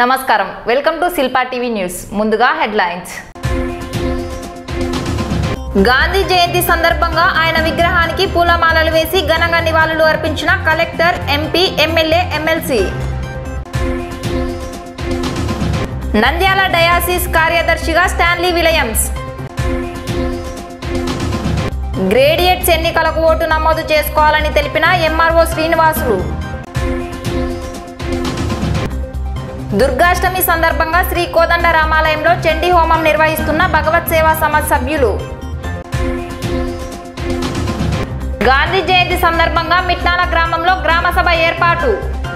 నమస్కారం welcome to Shilpa TV news ముందుగా headlines Gandhi Jayanti సందర్భంగా ఆయన విగ్రహానికి పూలమాలలు వేసి ఘనంగా నివాళులు అర్పించిన collector MP MLA MLC Nandyal diocese కార్యదర్శిగా స్టాన్లీ విలియమ్స్ గ్రేడియట్స్ ఎన్నికలకు ఓటు నమోదు చేసుకోవాలని తెలిపిన ఎంఆర్ఓ శ్రీనివాసులు దుర్గాష్టమి సందర్భంగా శ్రీ కోదండ రామాలయంలో చండీ హోమం నిర్వహిస్తున్న భగవత్ సేవా సమాజ్ సభ్యులు గాంధీ జయంతి సందర్భంగా మిట్నాల గ్రామంలో గ్రామ సభ ఏర్పాటు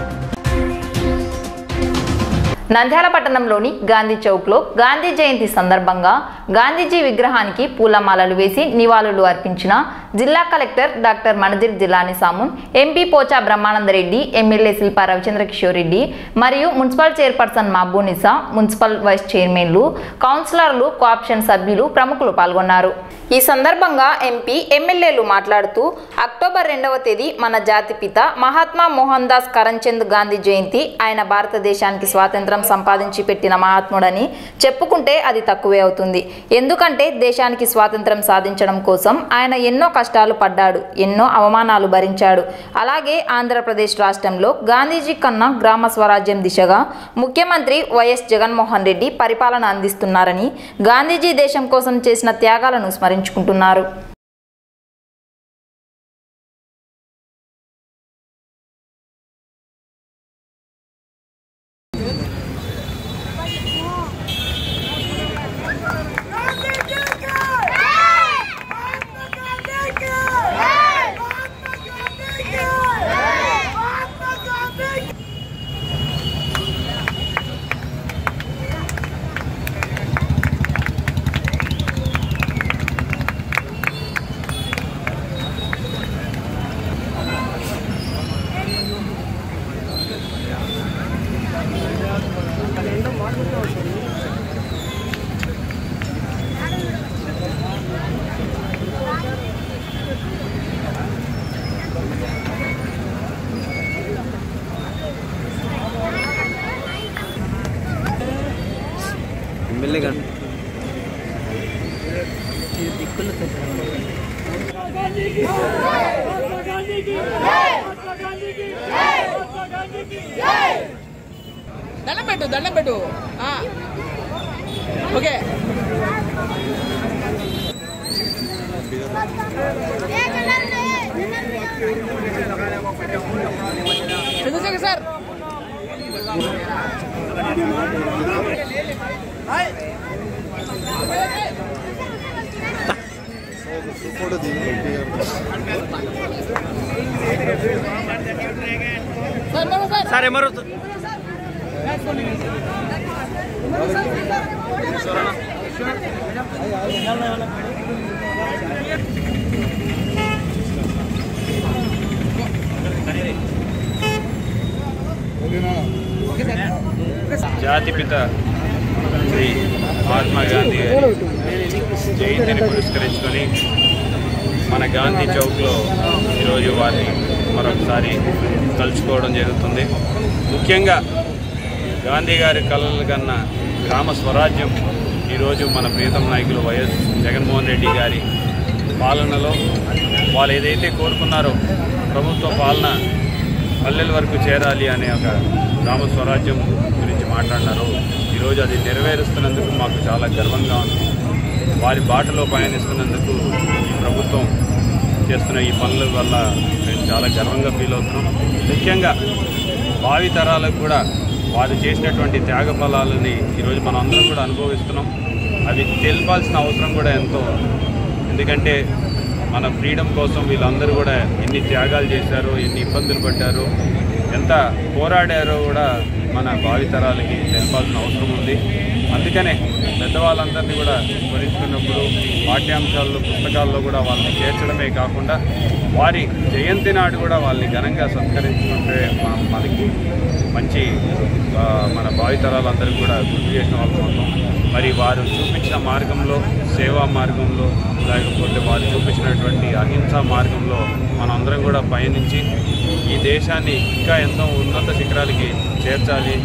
నంద్యాల పట్టణంలోని గాంధీ చౌక్లో గాంధీ జయంతి సందర్భంగా గాంధీజీ విగ్రహానికి పూలమాలలు వేసి నివాళులు అర్పించిన జిల్లా కలెక్టర్ డాక్టర్ మణజిర్ జిల్లాని సామున్ ఎంపీ పోచా బ్రహ్మానందరెడ్డి ఎమ్మెల్యే శిల్పా రవిచంద్ర కిషోర్ రెడ్డి మరియు municipal chairperson Mahabunisa municipal vice చైర్మన్లు కౌన్సిలర్లు కోఆప్షన్ సభ్యులు ప్రముఖులు పాల్గొన్నారు ఈ సందర్భంగా ఎంపీ ఎమ్మెల్యేలు మాట్లాడుతూ అక్టోబర్ రెండవ తేదీ మన జాతిపిత మహాత్మా మోహన్ దాస్ కరంచంద్ గాంధీ జయంతి ఆయన భారతదేశానికి స్వాతంత్రం సంపాదించి పెట్టిన మహాత్ముడని చెప్పుకుంటే అది తక్కువే అవుతుంది ఎందుకంటే దేశానికి స్వాతంత్రం సాధించడం కోసం ఆయన ఎన్నో కష్టాలు పడ్డాడు ఎన్నో అవమానాలు భరించాడు అలాగే ఆంధ్రప్రదేశ్ రాష్ట్రంలో గాంధీజీ కన్నా గ్రామ స్వరాజ్యం దిశగా ముఖ్యమంత్రి వైఎస్ జగన్మోహన్ రెడ్డి పరిపాలన అందిస్తున్నారని గాంధీజీ దేశం కోసం చేసిన త్యాగాలను స్మరించుకుంటున్నారు ఎమ్మెల్యే గారు దండం పెట్టు దండం పెట్టు ఆ. Okay Chandrashekar sir sir Babu sir sir ఎమరు జాతిపిత శ్రీ మహాత్మా గాంధీ గారి జయంతిని పురస్కరించుకొని మన గాంధీ చౌక్లో ఈరోజు వారిని మరొకసారి కలుసుకోవడం జరుగుతుంది ముఖ్యంగా గాంధీ గారి కళలు కన్నా గ్రామ స్వరాజ్యం ఈరోజు మన ప్రీతం నాయకులు వైఎస్ జగన్మోహన్ రెడ్డి గారి పాలనలో వాళ్ళు ఏదైతే కోరుకున్నారో ప్రభుత్వ పాలన పల్లెల వరకు చేరాలి అనే ఒక గ్రామ స్వరాజ్యం గురించి మాట్లాడినారు ఈరోజు అది నెరవేరుస్తున్నందుకు మాకు చాలా గర్వంగా ఉంది వారి బాటలో పయనిస్తున్నందుకు ఈ ప్రభుత్వం చేస్తున్న ఈ పనుల వల్ల మేము చాలా గర్వంగా ఫీల్ అవుతున్నాం ముఖ్యంగా భావి తరాలకు కూడా వారు చేసినటువంటి త్యాగ ఫలాలని ఈరోజు మనం అందరం కూడా అనుభవిస్తున్నాం అవి తెలపాల్సిన అవసరం కూడా ఎంతో ఉంది. ఎందుకంటే మన ఫ్రీడమ్ కోసం వీళ్ళందరూ కూడా ఎన్ని త్యాగాలు చేశారో ఎన్ని ఇబ్బందులు పడ్డారో ఎంత పోరాడారో కూడా మన భావితరాలకి తెలపాల్సిన అవసరం ఉంది అందుకనే పెద్దవాళ్ళందరినీ కూడా స్మరించుకున్నప్పుడు పాఠ్యాంశాల్లో పుస్తకాల్లో కూడా వాళ్ళని చేర్చడమే కాకుండా వారి జయంతి నాడు కూడా వాళ్ళని ఘనంగా సత్కరించుకుంటే మన మనకి మంచి ఆ, మన భావితరాలందరికీ కూడా గుర్తు చేసిన వాళ్ళు అవుతాం మరి వారు చూపించిన మార్గంలో సేవా మార్గంలో లేకపోతే వారు చూపించినటువంటి అహింసా మార్గంలో మనందరం కూడా పయనించి ఈ దేశాన్ని ఇంకా ఎంతో ఉన్నత శిఖరాలకి చేర్చాలి మన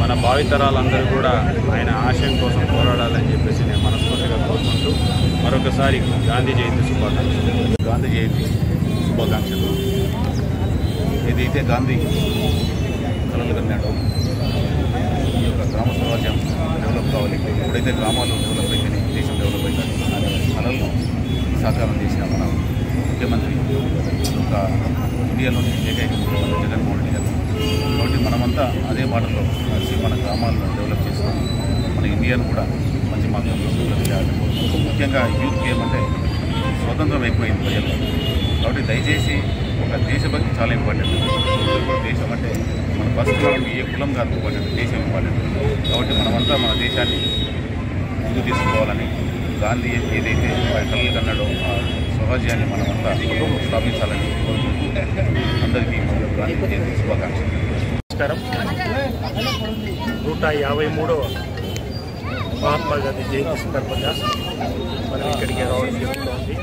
మన భావితరాలందరూ కూడా ఆయన ఆశయం కోసం పోరాడాలని చెప్పేసి నేను మనస్ఫూర్తిగా కోరుకుంటూ మరొకసారి గాంధీ జయంతి శుభాకాంక్షలు గాంధీ జయంతి శుభాకాంక్షలు ఏదైతే గాంధీ కలలు కన్నాడో ఈ యొక్క గ్రామ సమాజం డెవలప్ కావాలి ఎప్పుడైతే గ్రామాలు డెవలప్ అయితేనే దేశం డెవలప్ అవుతుంది అనే కళలను సాకారం చేసిన మన ముఖ్యమంత్రి ఒక ఇండియాలోని ఏకైక ముఖ్యమంత్రి జగన్మోహన్ రెడ్డి గారు కాబట్టి మనమంతా అదే బాటలో నడిచి మన గ్రామాలను డెవలప్ చేసుకొని మన ఇండియాను కూడా మంచి మార్గంలో డెవలప్ చేయాలి ముఖ్యంగా యూత్కి ఏమంటే స్వతంత్రం ఎక్కువైంది ప్రజల్లో కాబట్టి దయచేసి ఒక దేశభక్తి చాలా ఇంపార్టెంట్ దేశం అంటే మన బతుకులో ఏ కులం కాదు ఇంపార్టెంట్ దేశం ఇంపార్టెంట్ కాబట్టి మనమంతా మన దేశాన్ని ముందు తీసుకోవాలని గాంధీ ఏదైతే వారి కళలు కన్నాడో ఆ స్వరాజ్యాన్ని మనమంతా స్థాపించాలని కోరుకుంటూ అందరికీ మరియు గాంధీ జయంతి శుభాకాంక్షలు నమస్కారం నూట యాభై మూడవ మహాత్మా గాంధీ జయంతి సందర్భంగా మనం ఇక్కడికి రావడం జరుగుతోంది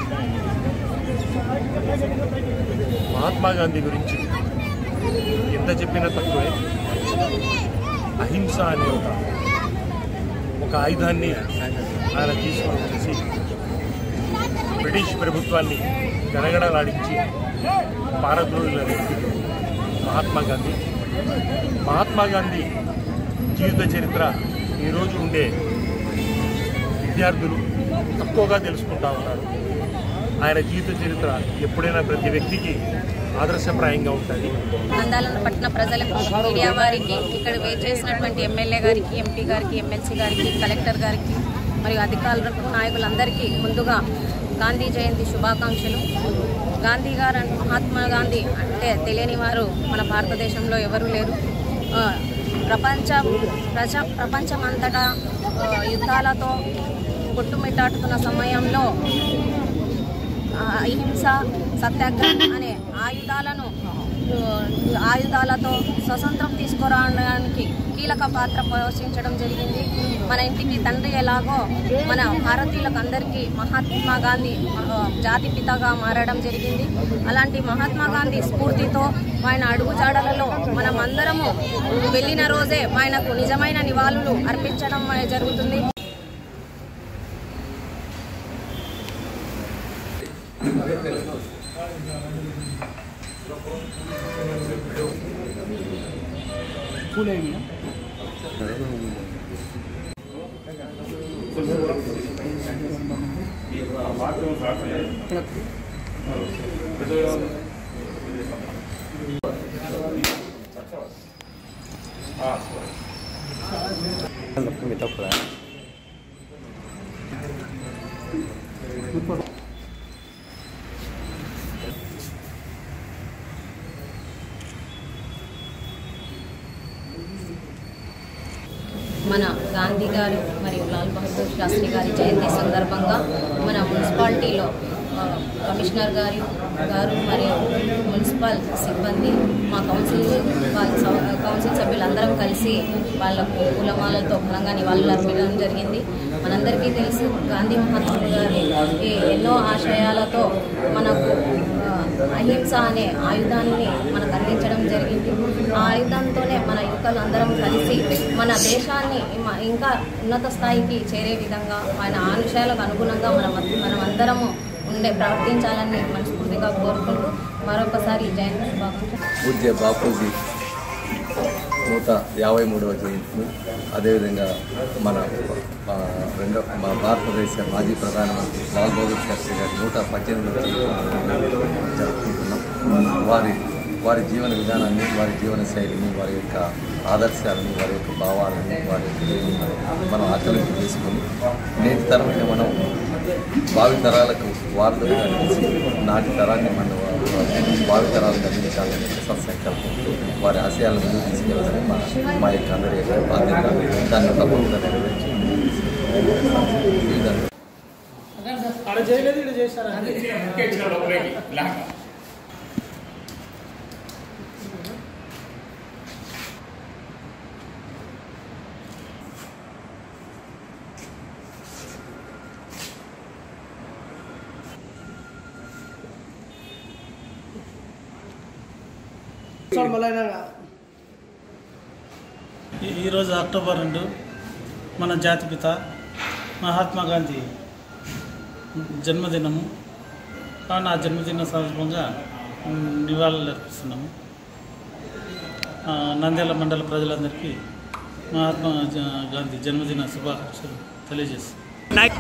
మహాత్మా గాంధీ గురించి ఎంత చెప్పినా తక్కువే అహింస అనే ఒక ఒక ఆయుధాన్ని ఆయన తీసుకొని వచ్చేసి బ్రిటిష్ ప్రభుత్వాన్ని గడగడలాడించి పారద్రోలుల వ్యక్తి మహాత్మా గాంధీ మహాత్మా గాంధీ జీవిత చరిత్ర ఈరోజు ఉండే విద్యార్థులు తక్కువగా తెలుసుకుంటా ఉన్నారు ఆయన జీవిత చరిత్ర ఎప్పుడైనా ప్రతి వ్యక్తికి ఆదర్శప్రాయంగా ఉంటుంది నందాల పట్టణ ప్రజలకు మీడియా వారికి ఇక్కడ వేచేసినటువంటి ఎమ్మెల్యే గారికి ఎంపీ గారికి ఎమ్మెల్సీ గారికి కలెక్టర్ గారికి మరియు అధికారులకు నాయకులందరికీ ముందుగా గాంధీ జయంతి శుభాకాంక్షలు గాంధీ గారు అంటే మహాత్మా గాంధీ అంటే తెలియని వారు మన భారతదేశంలో ఎవరూ లేరు ఆ, ప్రపంచం ప్రజ ప్రపంచమంతటా ఆ, యుద్ధాలతో కొట్టుమిట్టాడుతున్న సమయంలో ఆ, అహింస సత్యాగ్రహం అనే ఆయుధాలను ఆ, ఆయుధాలతో స్వతంత్రం తీసుకురావడానికి కీలక పాత్ర పోషించడం జరిగింది మన ఇంటికి తండ్రి ఎలాగో మన భారతీయులకు అందరికీ మహాత్మా గాంధీ ఆ, జాతి పితగా మారడం జరిగింది అలాంటి మహాత్మా గాంధీ స్ఫూర్తితో ఆయన అడుగుజాడలలో మనం అందరము వెళ్ళిన రోజే ఆయనకు నిజమైన నివాళులు అర్పించడం జరుగుతుంది మన గాంధీ గారు మరియు లాల్ బహదూర్ శాస్త్రి గారి జయంతి సందర్భంగా మన మున్సిపాలిటీలో ఆ, కమిషనర్ గారు గారు మరియు మున్సిపల్ సిబ్బంది మా కౌన్సిల్ వాళ్ళ సభ- కౌన్సిల్ సభ్యులందరం కలిసి వాళ్ళకు పూలమాలతో ఘనంగా నివాళులు అర్పించడం జరిగింది మనందరికీ తెలుసు గాంధీ మహాత్ముడు గారి ఈ ఎన్నో ఆశయాలతో మనకు ఆ, అహింస అనే ఆయుధాన్ని మనకు అందించడం జరిగింది ఆ ఆయుధంతోనే మన యువకులు అందరం కలిసి మన దేశాన్ని మ- ఇంకా ఉన్నత స్థాయికి చేరే విధంగా ఆయన ఆశయాలకు అనుగుణంగా మనం మనం అందరము ఉండే ప్రవర్తించాలని మనస్ఫూర్తిగా కోరుకుంటూ మరొకసారి జయంతి శుభాకాంక్షలు పూజ్య బాపూజీ నూట యాభై మూడవ జయంతిని అదేవిధంగా మన మా రెండో మా భారతదేశ మాజీ ప్రధానమంత్రి లాల్ బహదూర్ శాస్త్రి గారి నూట పద్దెనిమిదవ జయంతిని జరుపుకుంటున్నాం వారి వారి జీవన విధానాన్ని వారి జీవన శైలిని వారి యొక్క ఆదర్శాలను వారి యొక్క భావాలను వారి యొక్క ఇదేమి మనం ఆకలింపు చేసుకొని నేటి తరమైన మనం భావి తరాలకు వారితో కలిసి నాటి తరాన్ని మనం భావి తరాలకు అందించాలని సత్సంకల్పంతో వారి ఆశయాలను ముందుకు తీసుకెళ్ళాలని మా మా యొక్క అందరి యొక్క బాధ్యత దాన్ని తప్పకుండా నెరవేర్చి ముందుకు తీసుకెళ్ళాలి. ఈ విధంగా ఈరోజు అక్టోబర్ రెండు మన జాతిపిత మహాత్మా గాంధీ జన్మదినము కావున ఆ జన్మదిన సందర్భంగా మ్, నివాళులు అర్పిస్తున్నాము ఆ, నంద్యాల మండల ప్రజలందరికీ మహాత్మా జ- గాంధీ జన్మదిన శుభాకాంక్షలు తెలియజేస్తున్నాం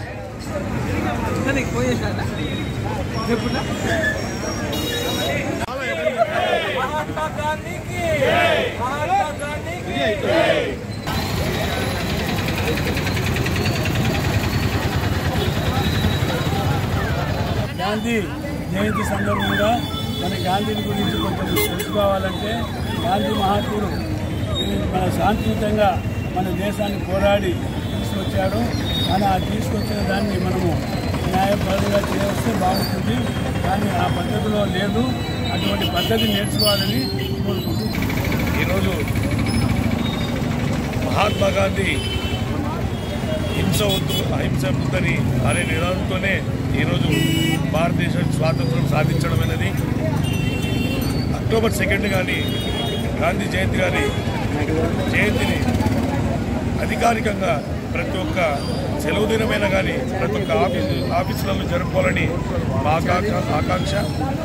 గాంధీ జయంతి సందర్భంగా మన గాంధీని గురించి కొంచెం తెలుసుకోవాలంటే గాంధీ మహాత్ముడు ఈ మన శాంతియుతంగా మన దేశాన్ని పోరాడి తీసుకొచ్చాడు కానీ ఆ తీసుకొచ్చిన దాన్ని మనము న్యాయపరంగా చేస్తే బాగుంటుంది కానీ ఆ పద్ధతిలో లేదు అటువంటి పద్ధతి నేర్చుకోవాలని కోరుకుంటున్నాను ఈరోజు మహాత్మా గాంధీ హింస వద్దు అహింస వద్దని అనే నినాదంతోనే ఈరోజు భారతదేశం స్వాతంత్రం సాధించడం అనేది అక్టోబర్ సెకండ్ కానీ గాంధీ జయంతి గారి జయంతిని అధికారికంగా ప్రతి ఒక్క సెలవు దినమైనా కానీ ప్రతి ఒక్క ఆఫీసు ఆఫీసులలో జరుపుకోవాలని మా ఆకాంక్ష ఆకాంక్ష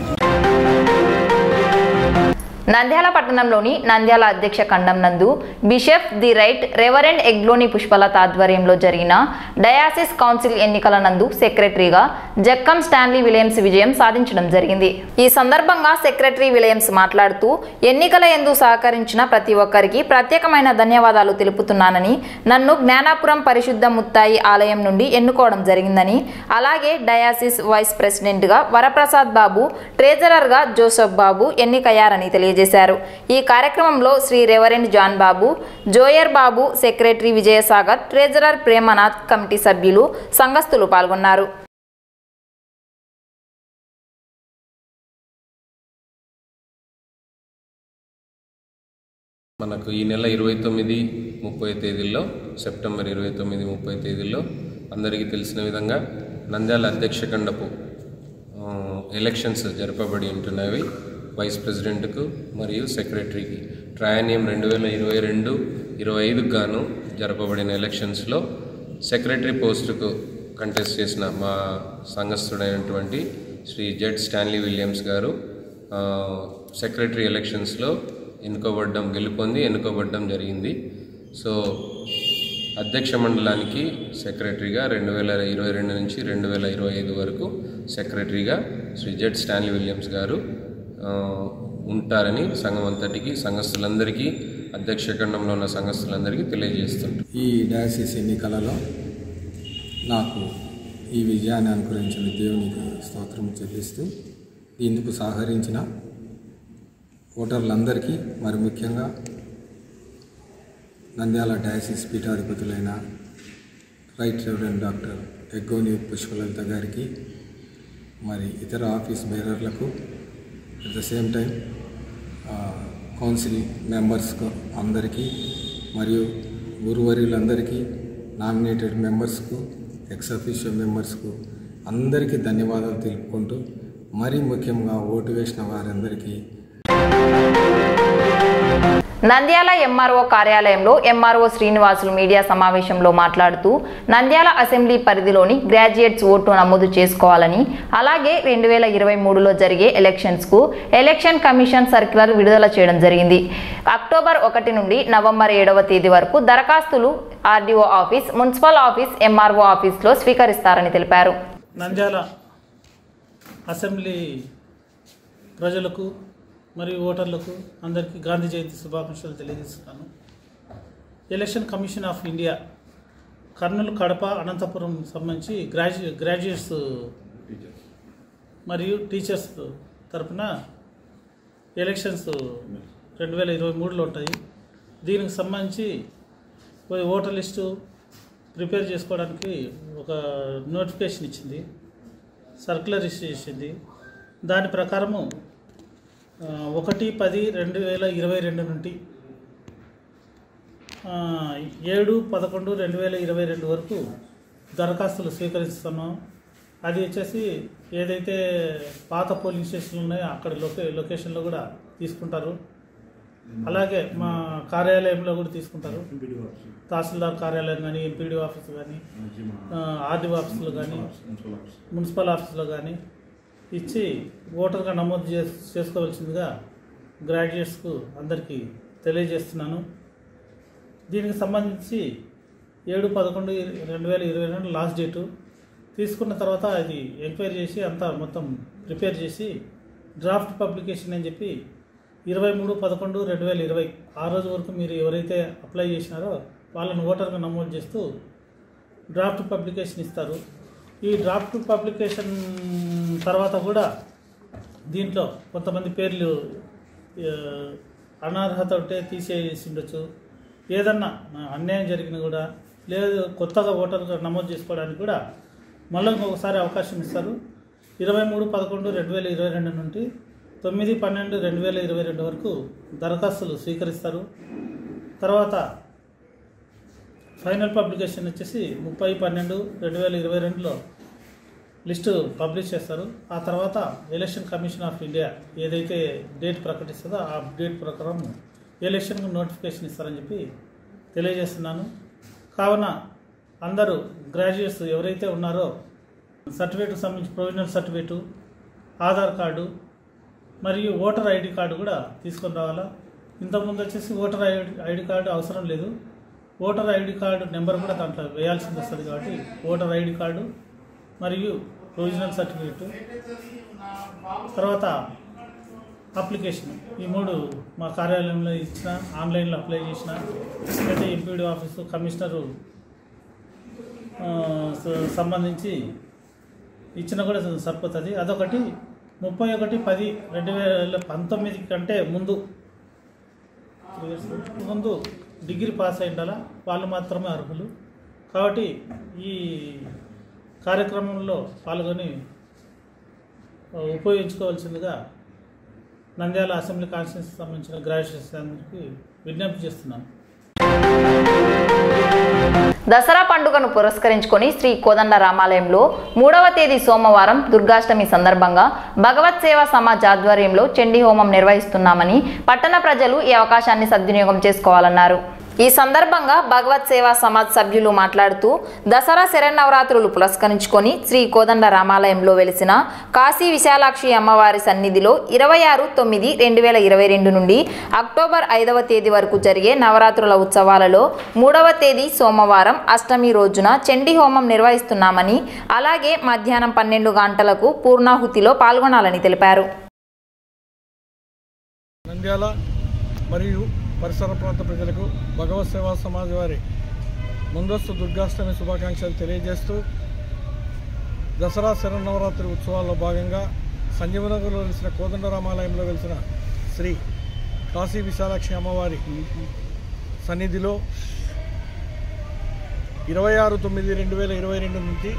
నంద్యాల పట్టణంలోని నంద్యాల అధ్యక్ష ఖండం నందు bishop the right reverend Eggoni Pushpalatha ఆధ్వర్యంలో జరిగిన డయాసిస్ కౌన్సిల్ ఎన్నికల నందు సెక్రటరీగా జక్కం స్టాన్లీ విలియమ్స్ విజయం సాధించడం జరిగింది ఈ సందర్భంగా సెక్రటరీ విలియమ్స్ మాట్లాడుతూ ఎన్నికల ఎందు సహకరించిన ప్రతి ఒక్కరికి ప్రత్యేకమైన ధన్యవాదాలు తెలుపుతున్నానని నన్ను జ్ఞానాపురం పరిశుద్ధ ముత్తాయి ఆలయం నుండి ఎన్నుకోవడం జరిగిందని అలాగే డయాసిస్ వైస్ ప్రెసిడెంట్గా వరప్రసాద్ బాబు ట్రెజరర్గా జోసఫ్ బాబు ఎన్నికయ్యారని తెలియజేశారు ఈ కార్యక్రమంలో శ్రీ రెవరెండ్ జాన్ బాబు జోయర్ Babu secretary Vijayasagar treasurer Premnath committee సభ్యులు సంఘస్థులు పాల్గొన్నారు మనకు ఈ నెల ఇరవై తొమ్మిది ముప్పై తేదీల్లో సెప్టెంబర్ ఇరవై తొమ్మిది ముప్పై తేదీల్లో అందరికీ తెలిసిన విధంగా నంద్యాల అధ్యక్ష ఖండపు ఆ, ఎలక్షన్స్ జరపబడి ఉంటున్నవి వైస్ ప్రెసిడెంట్కు మరియు సెక్రటరీకి ట్రయానియం రెండు వేల ఇరవై రెండు ఇరవై ఐదుకు గాను జరపబడిన ఎలక్షన్స్లో సెక్రటరీ పోస్టుకు కంటెస్ట్ చేసిన మా సంఘస్థుడైనటువంటి Shri Z Stanley Williams garu ఆ, సెక్రటరీ ఎలక్షన్స్లో ఎన్నుకోబడ్డం గెలుపొంది ఎన్నుకోబడ్డం జరిగింది సో అధ్యక్ష మండలానికి సెక్రటరీగా రెండు వేల ఇరవై రెండు నుంచి రెండు వేల ఇరవై ఐదు వరకు సెక్రటరీగా Shri Z Stanley Williams garu ఆ, ఉంటారని సంఘం అంతటికి సంఘస్థులందరికీ అధ్యక్ష ఖండంలో ఉన్న సంఘస్థులందరికీ తెలియజేస్తుంటారు ఈ డయాసిస్ ఎన్నికలలో నాకు ఈ విజయాన్ని అనుగ్రహించిన దేవునికి స్తోత్రం చెల్లిస్తూ ఇందుకు సహకరించిన ఓటర్లందరికీ మరి ముఖ్యంగా నంద్యాల డయాసిస్ పీఠాధిపతులైన right reverend doctor Eggoni Pushpalalitha గారికి మరి ఇతర ఆఫీస్ బేరర్లకు at the same time council మెంబర్స్కు అందరికీ మరియు గురువర్యులందరికీ నామినేటెడ్ మెంబర్స్కు ఎక్స్ అఫీషియో మెంబర్స్కు అందరికీ ధన్యవాదాలు తెలుపుకుంటూ మరీ ముఖ్యంగా ఓటు వేసిన వారందరికీ నంద్యాల ఎంఆర్ఓ కార్యాలయంలో ఎంఆర్ఓ శ్రీనివాసులు మీడియా సమావేశంలో మాట్లాడుతూ నంద్యాల అసెంబ్లీ పరిధిలోని గ్రాడ్యుయేట్స్ ఓటు నమోదు చేసుకోవాలని అలాగే రెండు వేల ఇరవై మూడులో జరిగే ఎలక్షన్స్కు ఎలక్షన్ కమిషన్ సర్క్యులర్ విడుదల చేయడం జరిగింది అక్టోబర్ ఒకటి నుండి నవంబర్ ఏడవ తేదీ వరకు దరఖాస్తులు RDO office municipal office MRO ఆఫీస్లో స్వీకరిస్తారని తెలిపారు నంద్యాల అసెంబ్లీ ప్రజలకు మరియు ఓటర్లకు అందరికీ గాంధీ జయంతి శుభాకాంక్షలు తెలియజేస్తున్నాను election commission of India Kurnool Kadapa Anantapur సంబంధించి గ్రాడ్యు గ్రాడ్యుయేట్స్ మరియు టీచర్స్ తరపున ఎలక్షన్స్ రెండు వేల ఇరవై మూడులో ఉంటాయి దీనికి సంబంధించి ఓ ఓటర్ లిస్టు ప్రిపేర్ చేసుకోవడానికి ఒక నోటిఫికేషన్ ఇచ్చింది సర్క్యులర్ ఇష్యూ చేసింది దాని ప్రకారము ఆ, ఒకటి పది రెండు వేల ఇరవై రెండు నుండి ఆ, ఏడు పదకొండు రెండు వేల ఇరవై రెండు వరకు దరఖాస్తులు స్వీకరిస్తున్నాం అది వచ్చేసి ఏదైతే పాత పోలింగ్ స్టేషన్లు ఉన్నాయో అక్కడ లొకే లొకేషన్లో కూడా తీసుకుంటారు అలాగే మా కార్యాలయంలో కూడా తీసుకుంటారు తహసీల్దార్ కార్యాలయం కానీ ఎంపీడీ ఆఫీస్ కానీ ఆర్డీ ఆఫీసులో కానీ మున్సిపల్ ఆఫీసులో కానీ ఇచ్చి ఓటర్గా నమోదు చేస్ చేసుకోవాల్సిందిగా గ్రాడ్యుయేట్స్కు అందరికీ తెలియజేస్తున్నాను దీనికి సంబంధించి ఏడు పదకొండు రెండు వేల ఇరవై రెండు లాస్ట్ డేటు తీసుకున్న తర్వాత అది ఎంక్వైరీ చేసి అంతా మొత్తం ప్రిపేర్ చేసి డ్రాఫ్ట్ పబ్లికేషన్ అని చెప్పి ఇరవై మూడు పదకొండు రెండు వేల ఇరవై ఆ రోజు వరకు మీరు ఎవరైతే అప్లై చేసినారో వాళ్ళని ఓటర్గా నమోదు చేస్తూ డ్రాఫ్ట్ పబ్లికేషన్ ఇస్తారు ఈ డ్రాఫ్ట్ పబ్లికేషన్ తర్వాత కూడా దీంట్లో కొంతమంది పేర్లు ఆ, అనర్హత ఉంటే తీసేసి ఉండొచ్చు ఏదన్నా అన్యాయం జరిగినా కూడా లేదు కొత్తగా ఓటర్గా నమోదు చేసుకోవడానికి కూడా మళ్ళీ ఇంకొకసారి అవకాశం ఇస్తారు ఇరవై మూడు పదకొండు రెండు వేల ఇరవై రెండు నుండి తొమ్మిది పన్నెండు రెండు వేల ఇరవై రెండు వరకు దరఖాస్తులు స్వీకరిస్తారు తర్వాత ఫైనల్ పబ్లికేషన్ వచ్చేసి ముప్పై పన్నెండు రెండు వేల ఇరవై రెండులో లిస్టు పబ్లిష్ చేస్తారు ఆ తర్వాత ఎలక్షన్ కమిషన్ ఆఫ్ ఇండియా ఏదైతే డేట్ ప్రకటిస్తుందో ఆ డేట్ ప్రకారం ఎలక్షన్కు నోటిఫికేషన్ ఇస్తారని చెప్పి తెలియజేస్తున్నాను కావున అందరూ గ్రాడ్యుయేట్స్ ఎవరైతే ఉన్నారో సర్టిఫికేట్కి సంబంధించి ప్రొవిజనల్ సర్టిఫికేటు ఆధార్ కార్డు మరియు ఓటర్ ఐడి కార్డు కూడా తీసుకొని రావాలా ఇంతకుముందు వచ్చేసి ఓటర్ ఐడి ఐడి కార్డు అవసరం లేదు ఓటర్ ఐడి కార్డు నెంబర్ కూడా దాంట్లో వేయాల్సింది వస్తుంది కాబట్టి ఓటర్ ఐడి కార్డు మరియు ప్రొవిజనల్ సర్టిఫికేట్ తర్వాత అప్లికేషన్ ఈ మూడు మా కార్యాలయంలో ఇచ్చిన ఆన్లైన్లో అప్లై చేసిన అయితే ఎంపీడీ ఆఫీసు కమిషనరు ఆ, స- సంబంధించి ఇచ్చిన కూడా సరిపోతుంది అదొకటి ముప్పై ఒకటి పది రెండు వేల పంతొమ్మిది కంటే ముందు త్రీ ఇయర్స్ ముందు డిగ్రీ పాస్ అయి ఉండాలా వాళ్ళు మాత్రమే అర్హులు కాబట్టి ఈ కార్యక్రమంలో పాల్గొని ఆ, ఉపయోగించుకోవాల్సిందిగా నంద్యాల అసెంబ్లీ కాన్స్టిట్యూన్సీ సంబంధించిన గ్రాడ్యుయేట్స్ అందరికీ విజ్ఞప్తి చేస్తున్నాను దసరా పండుగను పురస్కరించుకొని శ్రీ కోదండ రామాలయంలో మూడవ తేదీ సోమవారం దుర్గాష్టమి సందర్భంగా భగవత్ సేవా సమాజ్ ఆధ్వర్యంలో చండీ హోమం నిర్వహిస్తున్నామని పట్టణ ప్రజలు ఈ అవకాశాన్ని సద్వినియోగం చేసుకోవాలన్నారు ఈ సందర్భంగా భగవత్ సేవా సమాజ్ సభ్యులు మాట్లాడుతూ దసరా శరన్నవరాత్రులు పురస్కరించుకొని శ్రీ కోదండ రామాలయంలో వెలిసిన కాశీ విశాలాక్షి అమ్మవారి సన్నిధిలో ఇరవై ఆరు తొమ్మిది రెండు వేల ఇరవై రెండు నుండి అక్టోబర్ ఐదవ తేదీ వరకు జరిగే నవరాత్రుల ఉత్సవాలలో మూడవ తేదీ సోమవారం అష్టమి రోజున చండీ హోమం నిర్వహిస్తున్నామని అలాగే మధ్యాహ్నం పన్నెండు గంటలకు పూర్ణాహుతిలో పాల్గొనాలని తెలిపారు నంద్యాల మరియు పరిసర ప్రాంత ప్రజలకు భగవత్ సేవా సమాజ్ వారి ముందస్తు దుర్గాష్టమి శుభాకాంక్షలు తెలియజేస్తూ దసరా శరన్నవరాత్రి ఉత్సవాల్లో భాగంగా సంజీవనగర్లో వెలిసిన కోదండరామాలయంలో వెలిసిన శ్రీ కాశీ విశాలాక్షి అమ్మవారి సన్నిధిలో ఇరవై ఆరు తొమ్మిది రెండు వేల ఇరవై రెండు నుంచి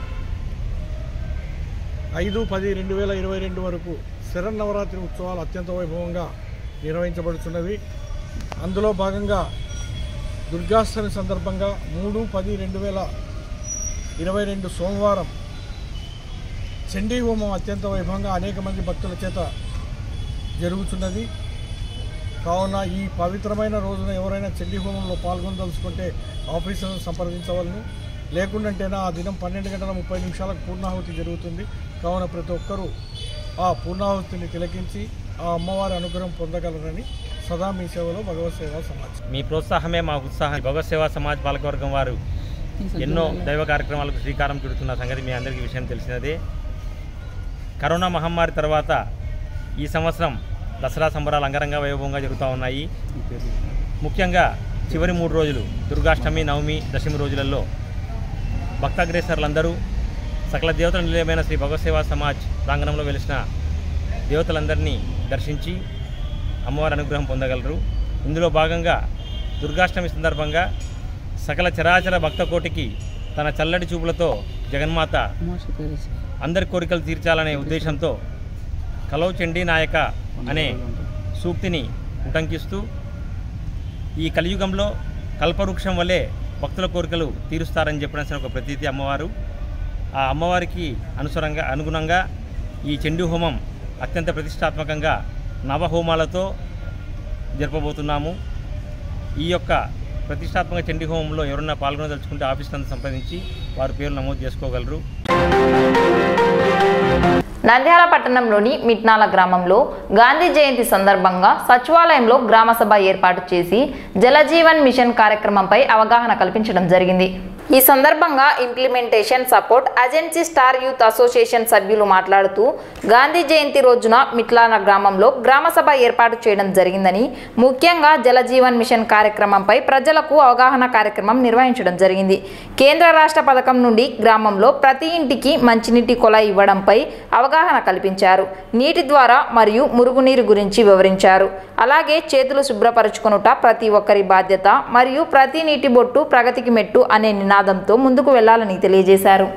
ఐదు పది రెండు వేల ఇరవై రెండు వరకు శరన్నవరాత్రి ఉత్సవాలు అత్యంత వైభవంగా నిర్వహించబడుతున్నవి అందులో భాగంగా దుర్గాష్టమి సందర్భంగా మూడు పది రెండు వేల ఇరవై రెండు సోమవారం చండీ హోమం అత్యంత వైభవంగా అనేక మంది భక్తుల చేత జరుగుతున్నది కావున ఈ పవిత్రమైన రోజున ఎవరైనా చండీ హోమంలో పాల్గొనదలుచుకుంటే ఆఫీసర్ను సంప్రదించవలను లేకుండాంటేనా ఆ దినం పన్నెండు గంటల ముప్పై నిమిషాలకు పూర్ణాహుతి జరుగుతుంది కావున ప్రతి ఒక్కరూ ఆ పూర్ణాహుతిని తిలకించి ఆ అమ్మవారి అనుగ్రహం పొందగలరని సదా మీ సేవలో భగవత్ సేవా సమాజ్ మీ ప్రోత్సాహమే మా ఉత్సాహం భగవత్ సేవా సమాజ్ పాలకవర్గం వారు ఎన్నో దైవ కార్యక్రమాలకు శ్రీకారం చుడుతున్న సంగతి మీ అందరికీ విషయం తెలిసినదే కరోనా మహమ్మారి తర్వాత ఈ సంవత్సరం దసరా సంబరాలు అంగరంగ వైభవంగా జరుగుతూ ఉన్నాయి ముఖ్యంగా చివరి మూడు రోజులు దుర్గాష్టమి నవమి దశమి రోజులలో భక్తాగ్రేసర్లందరూ సకల దేవతల నిలయమైన శ్రీ భగవత్ సేవా సమాజ్ ప్రాంగణంలో వెలిసిన దేవతలందరినీ దర్శించి అమ్మవారి అనుగ్రహం పొందగలరు ఇందులో భాగంగా దుర్గాష్టమి సందర్భంగా సకల చరాచర భక్త కోటికి తన చల్లటి చూపులతో జగన్మాత అందరి కోరికలు తీర్చాలనే ఉద్దేశంతో కలవు చండీ నాయక అనే సూక్తిని ఉటంకిస్తూ ఈ కలియుగంలో కల్పవృక్షం వలె భక్తుల కోరికలు తీరుస్తారని చెప్పిన ఒక ప్రతీతి అమ్మవారు ఆ అమ్మవారికి అనుసరంగా అనుగుణంగా ఈ చండీ హోమం అత్యంత ప్రతిష్టాత్మకంగా నవహోమాలతో జరపబోతున్నాము ఈ యొక్క ప్రతిష్టాత్మక చండీ హోమంలో ఎవరన్నా పాల్గొనదలుచుకుంటే ఆఫీస్ నందు సంప్రదించి వారి పేరు నమోదు చేసుకోగలరు నంద్యాల పట్టణంలోని మిట్నాల గ్రామంలో గాంధీ జయంతి సందర్భంగా సచివాలయంలో గ్రామ సభ ఏర్పాటు చేసి జలజీవన్ మిషన్ కార్యక్రమంపై అవగాహన కల్పించడం జరిగింది ఈ సందర్భంగా implementation support agency star youth association సభ్యులు మాట్లాడుతూ గాంధీ జయంతి రోజున మిట్లాన గ్రామంలో గ్రామ సభ ఏర్పాటు చేయడం జరిగిందని ముఖ్యంగా జలజీవన్ మిషన్ కార్యక్రమంపై ప్రజలకు అవగాహన కార్యక్రమం నిర్వహించడం జరిగింది కేంద్ర రాష్ట్ర పథకం నుండి గ్రామంలో ప్రతి ఇంటికి మంచినీటి కొలాయి ఇవ్వడంపై అవగాహన కల్పించారు నీటి ద్వారా మరియు మురుగునీరు గురించి వివరించారు అలాగే చేతులు శుభ్రపరచుకొనుట ప్రతి ఒక్కరి బాధ్యత మరియు ప్రతి నీటి బొట్టు ప్రగతికి మెట్టు అనే నినాదంతో ముందుకు వెళ్లాలని తెలియజేశారు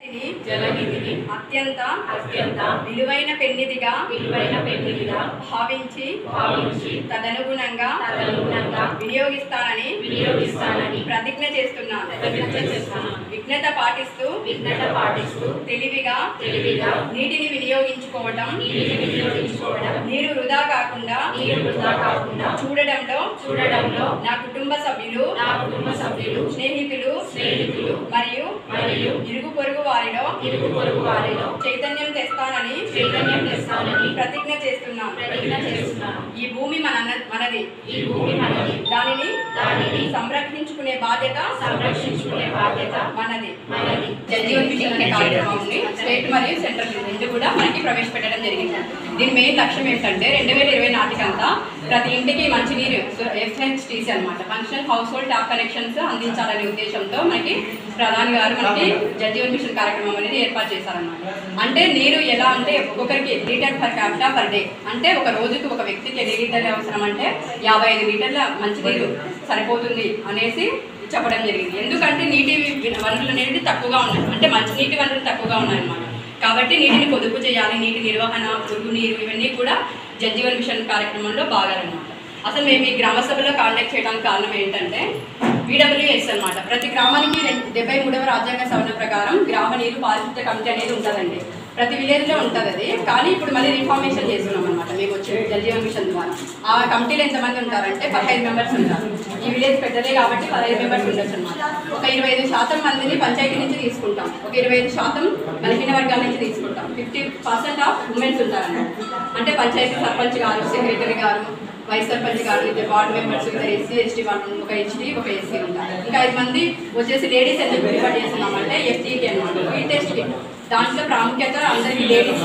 జలనిధిని అత్యంత అత్యంత విలువైన పెన్నిదిగా విలువైన పెన్నిదిగా భావించి భావించి తదనుగుణంగా తదనుగుణంగా వినియోగిస్తానని వినియోగిస్తానని ప్రతిజ్ఞ చేస్తున్నాను ప్రతిజ్ఞ చేస్తున్నాను విఘ్నత పాటిస్తూ విఘ్నత పాటిస్తూ తెలివిగా తెలివిగా నీటిని వినియోగించుకోవడం నీటిని వినియోగించుకోవడం నీరు వృధా కాకుండా నీరు వృధా కాకుండా చూడడంలో చూడడంలో నా కుటుంబ సభ్యులు నా కుటుంబ సభ్యులు స్నేహితులు స్నేహితులు మరియు మరియు ఇరుగు పొరుగు వారిలో ఇరుగు పొరుగు వారిలో చైతన్యం తెస్తానని చైతన్యం తెస్తానని ప్రతిజ్ఞ చేస్తున్నాను ప్రతిజ్ఞ చేస్తున్నాను ఈ భూమి మన మనది ఈ భూమి మనది దానిని దానిని సంరక్షించుకునే బాధ్యత సంరక్షించుకునే బాధ్యత మనది మనది జల్జీవన్ మిషన్ అనే కార్యక్రమాన్ని స్టేట్ మరియు సెంట్రల్ రెండు కూడా మనకి ప్రవేశపెట్టడం జరిగింది దీని మెయిన్ లక్ష్యం ఏంటంటే రెండు వేల ఇరవై నాటికంతా ప్రతి ఇంటికి మంచినీరు ఎఫ్హెచ్టీసీ అనమాట functional household tap connections అందించాలనే ఉద్దేశంతో మనకి ప్రధాని గారు మనకి జల్జీవన్ మిషన్ కార్యక్రమం అనేది ఏర్పాటు చేశారనమాట అంటే నీరు ఎలా అంటే ఒక్కొక్కరికి litre per capita per day అంటే ఒక రోజుకి ఒక వ్యక్తికి ఎన్ని లీటర్లు అవసరం అంటే యాభై ఐదు లీటర్ల మంచినీరు సరిపోతుంది అనేసి చెప్పడం జరిగింది ఎందుకంటే నీటి వనరులు అనేవి తక్కువగా ఉన్నాయి అంటే మంచి నీటి వనరులు తక్కువగా ఉన్నాయన్నమాట కాబట్టి నీటిని పొదుపు చేయాలి నీటి నిర్వహణ పురుగు నీరు ఇవన్నీ కూడా జల్జీవన్ మిషన్ కార్యక్రమంలో భాగాలన్నమాట అసలు మేము ఈ గ్రామ సభలో కాంటాక్ట్ చేయడానికి కారణం ఏంటంటే బీడబ్ల్యూఎస్ అన్నమాట ప్రతి గ్రామానికి రెండు డెబ్బై మూడవ రాజ్యాంగ సవరణ ప్రకారం గ్రామ నీరు పారిశుద్ధ్య కమిటీ అనేది ఉంటుందండి ప్రతి విలేజ్లో ఉంటుంది అది కానీ ఇప్పుడు మళ్ళీ రిఫార్మేషన్ చేస్తున్నాం అనమాట మేము వచ్చే జల్జీవన్ మిషన్ ద్వారా ఆ కమిటీలో ఎంతమంది ఉంటారంటే పదహైదు మెంబర్స్ ఉంటారు ఈ విలేజ్ పెద్దదే కాబట్టి పదహైదు మెంబర్స్ ఉండొచ్చు అనమాట ఒక ఇరవై ఐదు శాతం మందిని పంచాయతీ నుంచి తీసుకుంటాం ఒక ఇరవై ఐదు శాతం బలహీన వర్గాల నుంచి తీసుకుంటాం ఫిఫ్టీ పర్సెంట్ ఆఫ్ ఉమెన్స్ ఉంటారన్నమాట అంటే పంచాయతీ సర్పంచ్ గారు సెక్రటరీ గారు వైస్ సర్పంచ్ గారు ఇద్దరు వార్డు మెంబర్స్ ఇద్దరు ఎస్సీ ఎస్టీ వాళ్ళు ఒక హెచ్డి ఒక ఎస్సీ ఉంటారు ఇంకా ఐదు మంది వచ్చేసి లేడీస్ ఎందుకు ప్రిఫర్ చేస్తున్నామంటే ఎఫ్టీకి అనమాట ఈ టెస్ట్ దాంట్లో ప్రాముఖ్యత అందరికీ లేడీస్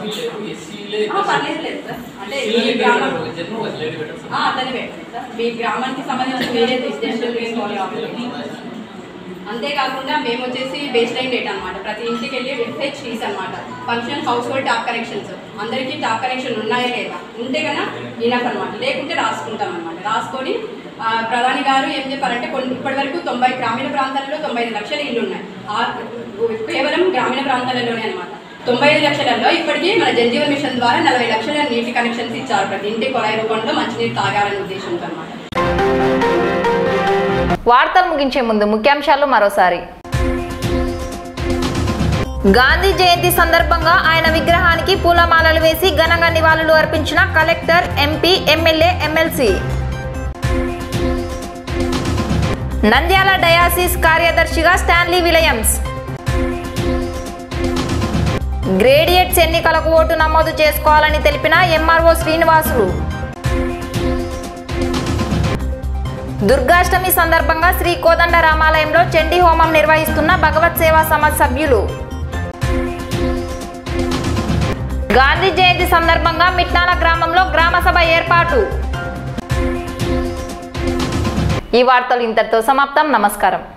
పర్లేదు లేదు సార్ అంటే ఈ గ్రామం ఆ, అతనే పెట్టండి సార్ మీ గ్రామానికి సంబంధించి మీరే డిసిషన్ తీసుకోవాలి కాబట్టి అంతేకాకుండా మేము వచ్చేసి బేస్ లైన్ డేట్ అనమాట ప్రతి ఇంటికి వెళ్ళి ఎఫ్హెచ్టీస్ అనమాట function household tap connections అందరికీ టాప్ కనెక్షన్ ఉన్నాయా లేదా ఉంటే కనుక ఇనఫ్ అనమాట లేకుంటే రాసుకుంటాం అనమాట రాసుకొని ఆ, ప్రధాని గారు ఏం చెప్పారంటే కొన్ని ఇప్పటివరకు తొంభై గ్రామీణ ప్రాంతాలలో తొంభై ఐదు లక్షల ఇల్లు ఉన్నాయి ఆ కేవలం గ్రామీణ ప్రాంతాలలోనే అనమాట తొంభై ఐదు లక్షలలో ఇప్పటికీ మన జలజీవన్ మిషన్ ద్వారా నలభై లక్షల నీటి కనెక్షన్స్ ఇచ్చారు ప్రతి ఇంటి కొలాయి రూపంలో మంచినీరు తాగాలనే ఉద్దేశంతో అనమాట వార్తలు ముగించే ముందు ముఖ్యాంశాలు మరోసారి గాంధీ జయంతి సందర్భంగా ఆయన విగ్రహానికి పూలమాలలు వేసి ఘనంగా నివాళులు అర్పించిన collector MP MLA MLC Nandyal diocese కార్యదర్శిగా స్టాన్లీ విలియమ్స్ గ్రేడియట్స్ ఎన్నికలకు ఓటు నమోదు చేసుకోవాలని తెలిపిన ఎంఆర్ఓ శ్రీనివాసులు దుర్గాష్టమి సందర్భంగా శ్రీ కోదండ రామాలయంలో చండీ హోమం నిర్వహిస్తున్న భగవత్ సేవా సమాజ్ సభ్యులు గాంధీ జయంతి సందర్భంగా మిట్నాల గ్రామంలో గ్రామ సభ ఏర్పాటు ఈ వార్తలు ఇంతటితో సమాప్తం నమస్కారం